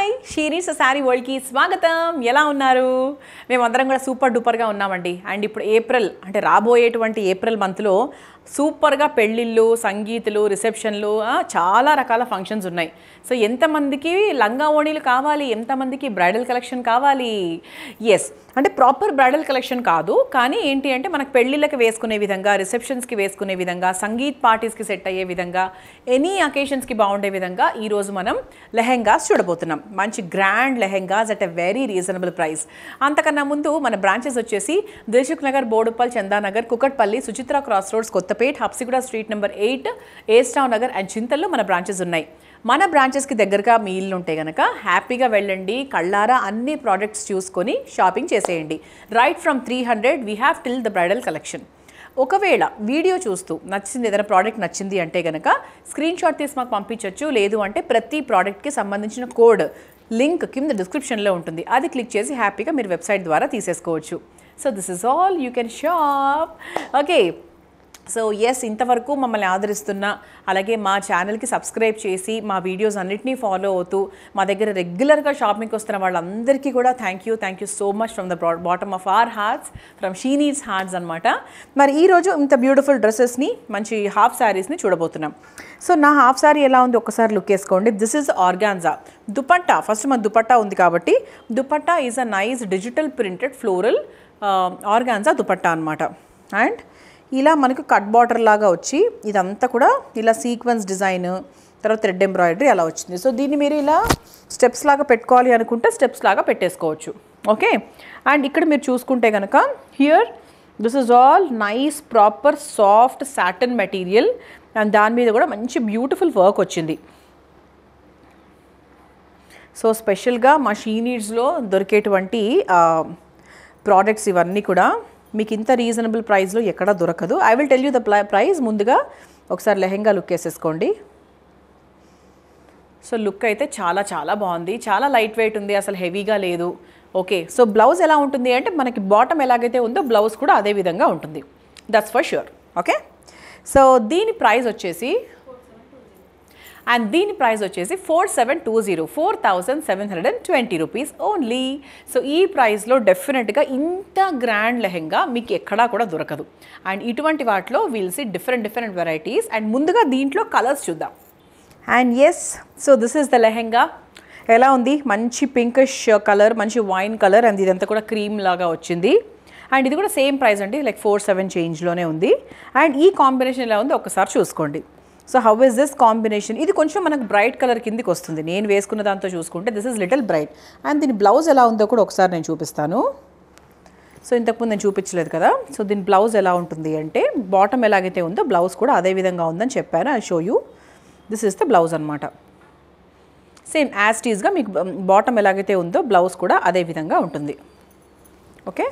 షీరీస్ శారీ వరల్డ్కి స్వాగతం ఎలా ఉన్నారు మేమందరం కూడా సూపర్ డూపర్గా ఉన్నామండి అండ్ ఇప్పుడు ఏప్రిల్ అంటే రాబోయేటువంటి ఏప్రిల్ మంత్లో సూపర్గా పెళ్ళిళ్ళు సంగీతులు రిసెప్షన్లు ఆ, చాలా రకాల ఫంక్షన్స్ ఉన్నాయి సో ఎంతమందికి లంగా ఓణీలు కావాలి ఎంతమందికి బ్రైడల్ కలెక్షన్ కావాలి ఎస్ అంటే ప్రాపర్ బ్రైడల్ కలెక్షన్ కాదు కానీ ఏంటి అంటే మనకు పెళ్ళిళ్ళకి వేసుకునే విధంగా రిసెప్షన్స్కి వేసుకునే విధంగా సంగీత్ పార్టీస్కి సెట్ అయ్యే విధంగా ఎనీ అకేషన్స్కి బాగుండే విధంగా ఈరోజు మనం లెహెంగాస్ చూడబోతున్నాం మంచి grand lehengas at a very reasonable price అంతకన్నా ముందు మన బ్రాంచెస్ వచ్చేసి Dilsukh Nagar Boduppal Chandanagar Kukatpally Suchitra cross roads Kothapet Habsiguda street number eight ఏస్టావ్ నగర్ అండ్ చింతల్లో మన బ్రాంచెస్ ఉన్నాయి మన బ్రాంచెస్కి దగ్గరగా మీ ఇల్లు ఉంటే కనుక హ్యాపీగా వెళ్ళండి కళ్ళారా అన్ని ప్రోడక్ట్స్ చూసుకొని షాపింగ్ చేసేయండి right from three hundred we have till the bridal collection ఒకవేళ వీడియో చూస్తూ నచ్చింది ఏదైనా ప్రోడక్ట్ నచ్చింది అంటే కనుక స్క్రీన్ షాట్ తీసి మాకు పంపించవచ్చు లేదు అంటే ప్రతి ప్రోడక్ట్కి సంబంధించిన కోడ్ లింక్ కింద డిస్క్రిప్షన్లో ఉంటుంది అది క్లిక్ చేసి హ్యాపీగా మీరు వెబ్సైట్ ద్వారా తీసేసుకోవచ్చు so this is all you can shop okay so yes ఇంతవరకు మమ్మల్ని ఆదరిస్తున్న అలాగే మా ఛానల్కి సబ్స్క్రైబ్ చేసి మా వీడియోస్ అన్నిటినీ ఫాలో అవుతూ మా దగ్గర రెగ్యులర్గా షాపింగ్కి వస్తున్న వాళ్ళందరికీ కూడా thank you thank you so much from the bottom of our hearts from Sheeni's hearts అనమాట మరి ఈరోజు ఇంత బ్యూటిఫుల్ డ్రెస్సెస్ని మంచి హాఫ్ శారీస్ని చూడబోతున్నాం సో నా హాఫ్ శారీ ఎలా ఉంది ఒక్కసారి లుక్ వేసుకోండి this is organza dupatta first మన దుపట్టా ఉంది కాబట్టి dupatta is a nice digital printed floral organza dupatta అనమాట అండ్ ఇలా మనకు కట్ బార్డర్ లాగా వచ్చి ఇదంతా కూడా ఇలా సీక్వెన్స్ డిజైన్ తర్వాత థ్రెడ్ ఎంబ్రాయిడరీ అలా వచ్చింది సో దీన్ని మీరు ఇలా స్టెప్స్ లాగా పెట్టుకోవాలి అనుకుంటే స్టెప్స్ లాగా పెట్టేసుకోవచ్చు ఓకే అండ్ ఇక్కడ మీరు చూసుకుంటే కనుక here this is all nice proper soft satin material and దాని మీద కూడా మంచి బ్యూటిఫుల్ వర్క్ వచ్చింది సో స్పెషల్గా మా షీనీడ్స్లో దొరికేటువంటి ప్రోడక్ట్స్ ఇవన్నీ కూడా మీకు ఇంత రీజనబుల్ ప్రైస్లో ఎక్కడా దొరకదు I will tell you the price ముందుగా ఒకసారి లెహెంగా లుక్ వేసేసుకోండి సో లుక్ అయితే చాలా చాలా బాగుంది చాలా లైట్ వెయిట్ ఉంది అసలు హెవీగా లేదు ఓకే సో బ్లౌజ్ ఎలా ఉంటుంది అంటే మనకి బాటమ్ ఎలాగైతే ఉందో బ్లౌజ్ కూడా అదే విధంగా ఉంటుంది that's for sure okay so దీని ప్రైస్ వచ్చేసి అండ్ దీని ప్రైస్ వచ్చేసి four seven two zero four thousand seven hundred and twenty rupees only so ఈ ప్రైస్లో డెఫినెట్గా ఇంత గ్రాండ్ లెహెంగా మీకు ఎక్కడా కూడా దొరకదు అండ్ ఇటువంటి వాటిలో we'll see different different varieties and ముందుగా దీంట్లో కలర్స్ చూద్దాం and yes so this is the lehenga ఎలా ఉంది మంచి పింకిష్ కలర్ మంచి వైన్ కలర్ అండ్ ఇదంతా కూడా క్రీమ్ లాగా వచ్చింది అండ్ ఇది కూడా సేమ్ ప్రైస్ అండి లైక్ ఫోర్ సెవెన్ చేంజ్లోనే ఉంది అండ్ ఈ కాంబినేషన్ ఎలా ఉంది ఒకసారి చూసుకోండి so how is this combination ఇది కొంచెం మనకు బ్రైట్ కలర్ కిందికి వస్తుంది నేను వేసుకున్న దాంతో చూసుకుంటే this is little bright and దీని బ్లౌజ్ ఎలా ఉందో కూడా ఒకసారి నేను చూపిస్తాను సో ఇంతకుముందు నేను చూపించలేదు కదా సో దీని బ్లౌజ్ ఎలా ఉంటుంది అంటే బాటమ్ ఎలాగైతే ఉందో బ్లౌజ్ కూడా అదే విధంగా ఉందని చెప్పాను I show you this is the blouse అనమాట సేమ్ యాస్టీస్గా మీకు బాటమ్ ఎలాగైతే ఉందో బ్లౌజ్ కూడా అదే విధంగా ఉంటుంది ఓకే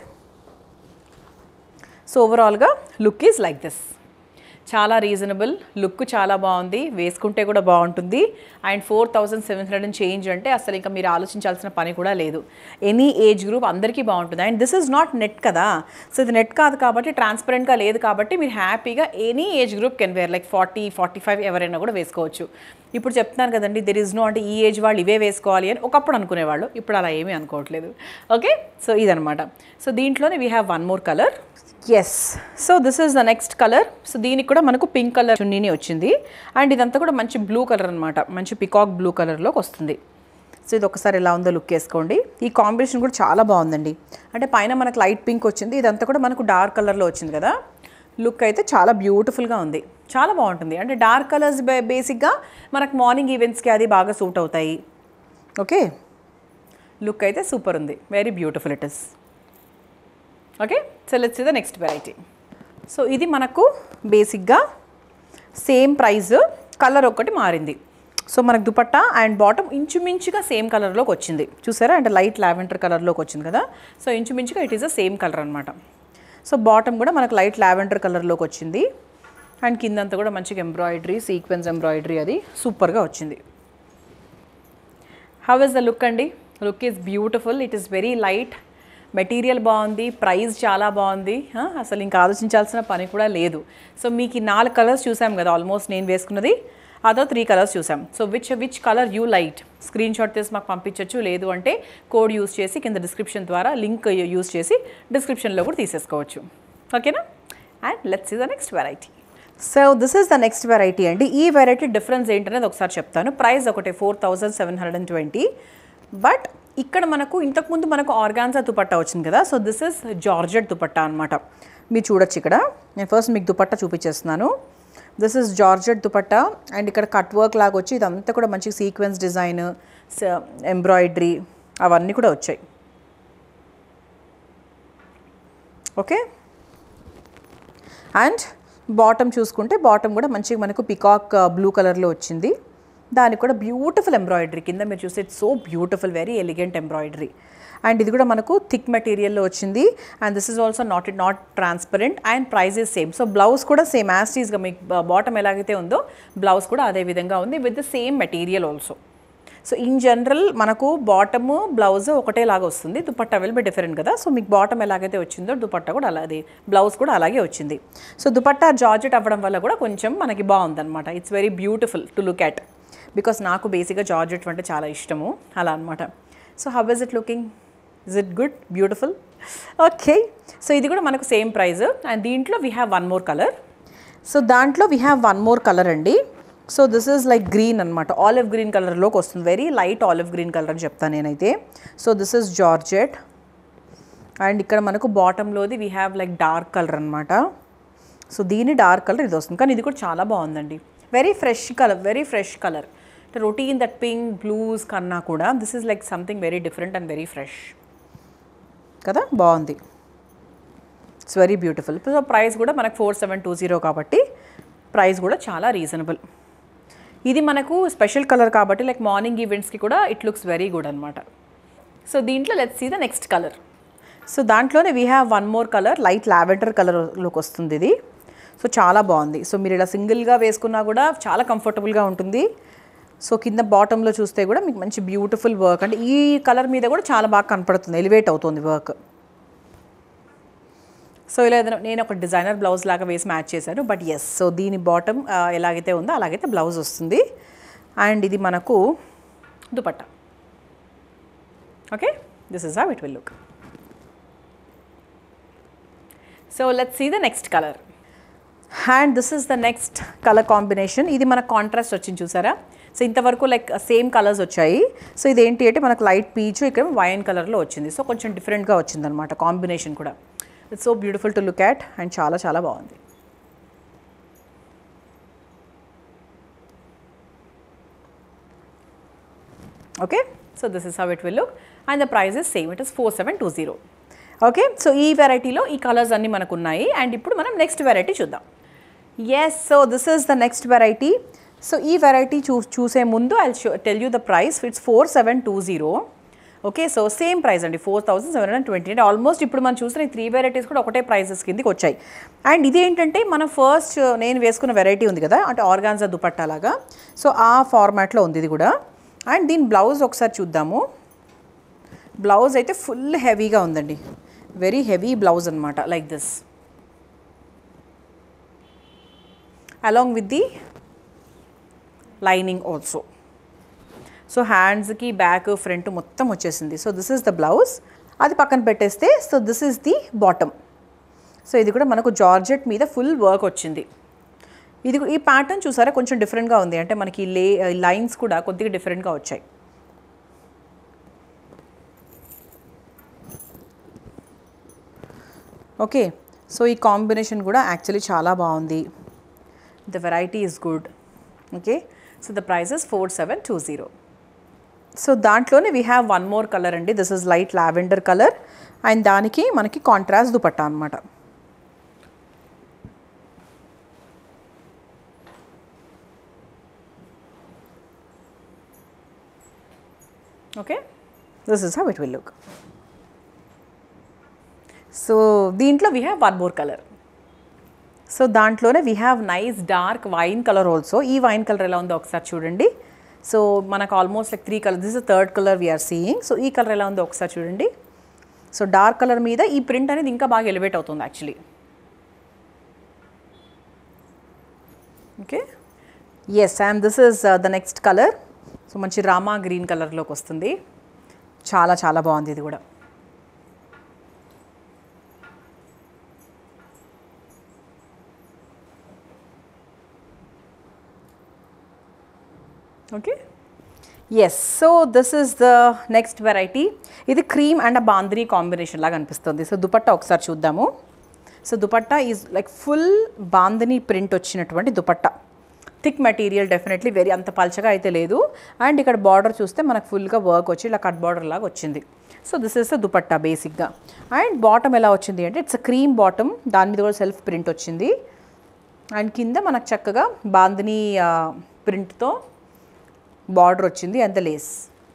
సో ఓవరాల్గా లుక్ ఈజ్ లైక్ దిస్ చాలా రీజనబుల్ లుక్ చాలా బాగుంది వేసుకుంటే కూడా బాగుంటుంది and four thousand seven hundred change అంటే అసలు ఇంకా మీరు ఆలోచించాల్సిన పని కూడా లేదు ఎనీ ఏజ్ గ్రూప్ అందరికీ బాగుంటుంది and this is not net కదా సో ఇది నెట్ కాదు కాబట్టి ట్రాన్స్పరెంట్గా లేదు కాబట్టి మీరు హ్యాపీగా any age group can wear like forty forty five ఎవరైనా కూడా వేసుకోవచ్చు ఇప్పుడు చెప్తున్నాను కదండి దెర్ ఇస్ నో అంటే ఈ ఏజ్ వాళ్ళు ఇవే వేసుకోవాలి అని ఒకప్పుడు అనుకునేవాళ్ళు ఇప్పుడు అలా ఏమీ అనుకోవట్లేదు ఓకే సో ఇదనమాట సో దీంట్లోనే we have one more colour yes so this is the next colour so దీనికి కూడా మనకు పింక్ కలర్ చున్నీని వచ్చింది అండ్ ఇదంతా కూడా మంచి బ్లూ కలర్ అనమాట మంచి పికాక్ బ్లూ కలర్లోకి వస్తుంది సో ఇది ఒకసారి ఎలా ఉందో లుక్ వేసుకోండి ఈ కాంబినేషన్ కూడా చాలా బాగుందండి అంటే పైన మనకు లైట్ పింక్ వచ్చింది ఇదంతా కూడా మనకు డార్క్ కలర్లో వచ్చింది కదా లుక్ అయితే చాలా బ్యూటిఫుల్గా ఉంది చాలా బాగుంటుంది అంటే డార్క్ కలర్స్ బేసిక్గా మనకు మార్నింగ్ ఈవెంట్స్కి అది బాగా సూట్ అవుతాయి ఓకే లుక్ అయితే సూపర్ ఉంది very beautiful it is okay so let's the next variety so ఇది మనకు బేసిక్గా సేమ్ ప్రైస్ కలర్ ఒకటి మారింది సో మనకు దుపట్టా అండ్ బాటమ్ ఇంచుమించుగా సేమ్ కలర్లోకి వచ్చింది చూసారా అంటే లైట్ లావెండర్ కలర్లోకి వచ్చింది కదా సో ఇంచుమించుగా it is the same colour అనమాట సో బాటమ్ కూడా మనకు లైట్ లావెండర్ కలర్లోకి వచ్చింది అండ్ కిందంతా కూడా మంచిగా ఎంబ్రాయిడరీ సీక్వెన్స్ ఎంబ్రాయిడరీ అది సూపర్గా వచ్చింది హౌ ఇస్ ద లుక్ అండి look is beautiful it is very light material బాగుంది ప్రైస్ చాలా బాగుంది ఆ, అసలు ఇంకా ఆలోచించాల్సిన పని కూడా లేదు సో మీకు ఈ నాలుగు కలర్స్ చూసాం కదా ఆల్మోస్ట్ నేను వేసుకున్నది అదో త్రీ కలర్స్ చూసాం so which which colour you like screenshot తీసి మాకు పంపించవచ్చు లేదు అంటే కోడ్ యూస్ చేసి కింద డిస్క్రిప్షన్ ద్వారా లింక్ యూస్ చేసి డిస్క్రిప్షన్లో కూడా తీసేసుకోవచ్చు ఓకేనా అండ్ లెట్స్ ఈ the next variety so this is the next variety అండి ఈ వెరైటీ డిఫరెన్స్ ఏంటనేది ఒకసారి చెప్తాను ప్రైస్ ఒకటే four thousand seven hundred and twenty but ఇక్కడ మనకు ఇంతకుముందు మనకు ఆర్గాన్జా దుపట్టా వచ్చింది కదా so this is georgette dupatta అనమాట మీరు చూడొచ్చు ఇక్కడ నేను ఫస్ట్ మీకు దుపట్టా చూపించేస్తున్నాను this is georgette dupatta and ఇక్కడ కట్ వర్క్ లాగా వచ్చి ఇదంతా కూడా మంచి సీక్వెన్స్ డిజైన్ ఎంబ్రాయిడరీ అవన్నీ కూడా వచ్చాయి ఓకే అండ్ బాటమ్ చూసుకుంటే బాటమ్ కూడా మంచిగా మనకు పికాక్ బ్లూ కలర్లో వచ్చింది దానికి కూడా బ్యూటిఫుల్ ఎంబ్రాయిడరీ కింద మీరు చూస్తే it's so beautiful very elegant embroidery and ఇది కూడా మనకు థిక్ మెటీరియల్లో వచ్చింది and this is also not it not transparent and price is same so blouse కూడా సేమ్ యాస్టీస్గా మీకు బాటమ్ ఎలాగైతే ఉందో బ్లౌజ్ కూడా అదే విధంగా ఉంది with the same material also so in general మనకు బాటము బ్లౌజ్ ఒకటేలాగా వస్తుంది దుపట్టా విల్ బి డిఫరెంట్ కదా సో మీకు బాటమ్ ఎలాగైతే వచ్చిందో దుపట్టా కూడా అలాగే బ్లౌజ్ కూడా అలాగే వచ్చింది సో దుపట్టా జార్జెట్ అవ్వడం వల్ల కూడా కొంచెం మనకి బాగుందన్నమాట it's very beautiful to look at because నాకు బేసిక్గా జార్జెట్ అంటే చాలా ఇష్టము అలా అనమాట so how is it looking is it good beautiful okay so ఇది కూడా మనకు సేమ్ ప్రైస్ అండ్ దీంట్లో we have one more colour so దాంట్లో we have one more colour అండి so this is like green అనమాట ఆలివ్ గ్రీన్ కలర్లోకి వస్తుంది very light olive green colour అని చెప్తాను నేనైతే so this is georgette and ఇక్కడ మనకు బాటంలోది we have like dark colour అనమాట సో దీని డార్క్ కలర్ ఇది వస్తుంది కానీ ఇది కూడా చాలా బాగుందండి very fresh colour very fresh colour routine that pink blues కన్నా కూడా this is like something very different and very fresh కదా బాగుంది it's very beautiful so price కూడా మనకు ఫోర్ సెవెన్ టూ జీరో కాబట్టి ప్రైస్ కూడా చాలా రీజనబుల్ ఇది మనకు స్పెషల్ కలర్ కాబట్టి లైక్ మార్నింగ్ ఈవెంట్స్కి కూడా ఇట్ లుక్స్ వెరీ గుడ్ అనమాట సో దీంట్లో let's see the next colour so దాంట్లోనే we have one more colour light lavender కలర్లోకి వస్తుంది ఇది సో చాలా బాగుంది సో మీరు ఇలా సింగిల్గా వేసుకున్నా కూడా చాలా కంఫర్టబుల్గా ఉంటుంది సో కింద బాటంలో చూస్తే కూడా మీకు మంచి బ్యూటిఫుల్ వర్క్ అంటే ఈ కలర్ మీద కూడా చాలా బాగా కనపడుతుంది ఎలివేట్ అవుతుంది వర్క్ సో ఇలా ఏదైనా నేను ఒక డిజైనర్ బ్లౌజ్ లాగా వేసి మ్యాచ్ చేశాను బట్ ఎస్ సో దీని బాటమ్ ఎలాగైతే ఉందో అలాగైతే బ్లౌజ్ వస్తుంది అండ్ ఇది మనకు dupatta okay this is how it will look so let's see the next colour and this is the next colour combination ఇది మన కాంట్రాస్ట్ వచ్చింది చూసారా సో ఇంతవరకు లైక్ సేమ్ కలర్స్ వచ్చాయి సో ఇది ఏంటి అంటే మనకు లైట్ పీచ్ ఇక్కడ వైన్ కలర్లో వచ్చింది సో కొంచెం డిఫరెంట్గా వచ్చింది అనమాట కాంబినేషన్ కూడా it's so beautiful to look at and చాలా చాలా బాగుంది okay so this is how it will look and the price is same it is four seven two zero okay so ఈ వెరైటీలో ఈ కలర్స్ అన్నీ మనకు ఉన్నాయి అండ్ ఇప్పుడు మనం నెక్స్ట్ వెరైటీ చూద్దాం yes so this is the next variety so ఈ వెరైటీ చూ చూసే ముందు I show tell you the price it's four seven two zero okay so same price అండి four thousand seven hundred twenty అంటే almost ఇప్పుడు మనం చూసిన ఈ త్రీ వెరైటీస్ కూడా ఒకటే ప్రైసెస్ కిందకి వచ్చాయి అండ్ ఇది ఏంటంటే మన ఫస్ట్ నేను వేసుకున్న వెరైటీ ఉంది కదా అంటే ఆర్గాన్జా దుపట్టా లాగా సో ఆ ఫార్మాట్లో ఉంది ఇది కూడా అండ్ దీని బ్లౌజ్ ఒకసారి చూద్దాము బ్లౌజ్ అయితే ఫుల్ హెవీగా ఉందండి వెరీ హెవీ బ్లౌజ్ అనమాట like this along with the lining also so హ్యాండ్స్కి బ్యాక్ ఫ్రంట్ మొత్తం వచ్చేసింది so this is the blouse అది పక్కన పెట్టేస్తే so this is the bottom so ఇది కూడా మనకు జార్జెట్ మీద ఫుల్ వర్క్ వచ్చింది ఇది కూ- ఈ ప్యాటర్న్ చూసారా కొంచెం డిఫరెంట్గా ఉంది అంటే మనకి లే లైన్స్ కూడా కొద్దిగా డిఫరెంట్గా వచ్చాయి ఓకే సో ఈ కాంబినేషన్ కూడా యాక్చువల్లీ చాలా బాగుంది the variety is good okay so the price is four seven two zero so దాంట్లోనే we have one more colour అండి this is light lavender colour and దానికి మనకి కాంట్రాస్ట్ దుపట్టా అనమాట okay this is how it will look so దీంట్లో we have one more colour so దాంట్లోనే we have nice dark wine colour also ఈ wine colour ఎలా ఉందో ఒకసారి చూడండి సో మనకు almost like three colour this is third colour we are seeing so ఈ colour ఎలా ఉందో ఒకసారి చూడండి సో డార్క్ కలర్ మీద ఈ ప్రింట్ అనేది ఇంకా బాగా ఎలివేట్ అవుతుంది actually okay yes and this is the next colour so మంచి రామా గ్రీన్ కలర్లోకి వస్తుంది చాలా చాలా బాగుంది ఇది కూడా okay yes so this is the next variety ఇది క్రీమ్ అండ్ బాంద్రీ కాంబినేషన్ లాగా అనిపిస్తుంది సో దుపట్టా ఒకసారి చూద్దాము so dupatta is like full bandhani print వచ్చినటువంటి dupatta thick material definitely very అంత పల్చగా అయితే లేదు అండ్ ఇక్కడ బార్డర్ చూస్తే మనకు ఫుల్గా వర్క్ వచ్చి ఇలా కట్ బార్డర్ లాగా వచ్చింది so this is the dupatta బేసిక్గా అండ్ బాటమ్ ఎలా వచ్చింది అంటే ఇట్స్ క్రీమ్ బాటమ్ దాని మీద కూడా సెల్ఫ్ ప్రింట్ వచ్చింది అండ్ కింద మనకు చక్కగా బాందిని ప్రింట్తో బార్డర్ వచ్చింది అండ్ ద లేస్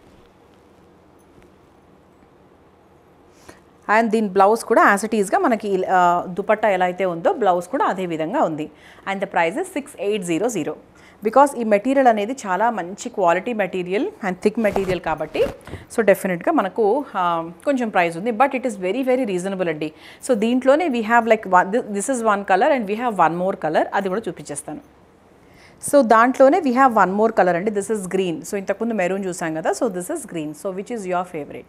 అండ్ దీని బ్లౌజ్ కూడా యాజ్ ఇట్ ఈస్గా మనకి ఆ, దుపట్టా ఎలా అయితే ఉందో బ్లౌజ్ కూడా అదే విధంగా ఉంది and the price six eight zero zero because ఈ మెటీరియల్ అనేది చాలా మంచి quality material and thick material కాబట్టి సో డెఫినెట్గా మనకు ఆ, కొంచెం ప్రైస్ ఉంది but it is very very reasonable అండి సో దీంట్లోనే we have like this is one colour and we have one more colour అది కూడా చూపించేస్తాను సో దాంట్లోనే we have one more colour అండి దిస్ ఇస్ గ్రీన్ సో ఇంతకుముందు maroon చూసాం కదా so this is green so which is your favourite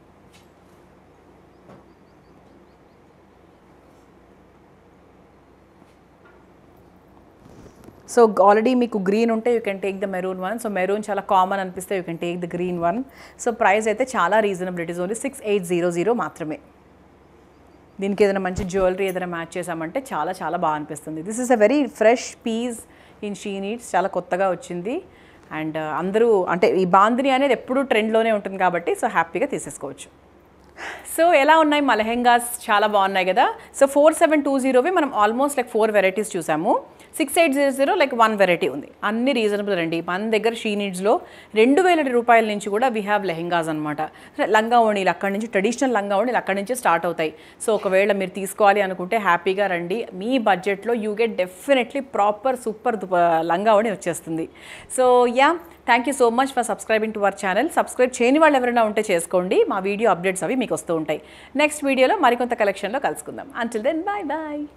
so already మీకు green ఉంటే you can take the maroon one so maroon చాలా common అనిపిస్తే you can take the green one so price అయితే చాలా reasonable it is only six eight zero zero మాత్రమే దీనికి ఏదైనా మంచి జ్యువెలరీ ఏదైనా మ్యాచ్ చేసామంటే చాలా చాలా బాగా అనిపిస్తుంది this is a very fresh piece in she needs చాలా కొత్తగా వచ్చింది అండ్ అందరూ అంటే ఈ బాందిని అనేది ఎప్పుడూ ట్రెండ్లోనే ఉంటుంది కాబట్టి సో హ్యాపీగా తీసేసుకోవచ్చు సో ఎలా ఉన్నాయి మా లెహెంగాస్ చాలా బాగున్నాయి కదా సో ఫోర్ సెవెన్ టూ జీరోవి మనం ఆల్మోస్ట్ లైక్ ఫోర్ వెరైటీస్ చూసాము six eight zero zero like one variety ఉంది అన్ని రీజనబుల్ అండి మన దగ్గర షీ నీడ్స్లో రెండు వేల రూపాయల నుంచి కూడా వీ హ్యావ్ లెహెంగాస్ అనమాట లంగా ఓణీలు అక్కడి నుంచి ట్రెడిషనల్ లంగా ఓణీలు అక్కడి నుంచి స్టార్ట్ అవుతాయి సో ఒకవేళ మీరు తీసుకోవాలి అనుకుంటే హ్యాపీగా రండి మీ బడ్జెట్లో you get definitely proper super లంగా ఓణి వచ్చేస్తుంది so yeah thank you so much for subscribing to our channel subscribe చేయని వాళ్ళు ఎవరైనా ఉంటే చేసుకోండి మా వీడియో అప్డేట్స్ అవి మీకు వస్తూ ఉంటాయి నెక్స్ట్ వీడియోలో మరికొంత కలెక్షన్లో కలుసుకుందాం అంటిల్ దెన్ బాయ్ బాయ్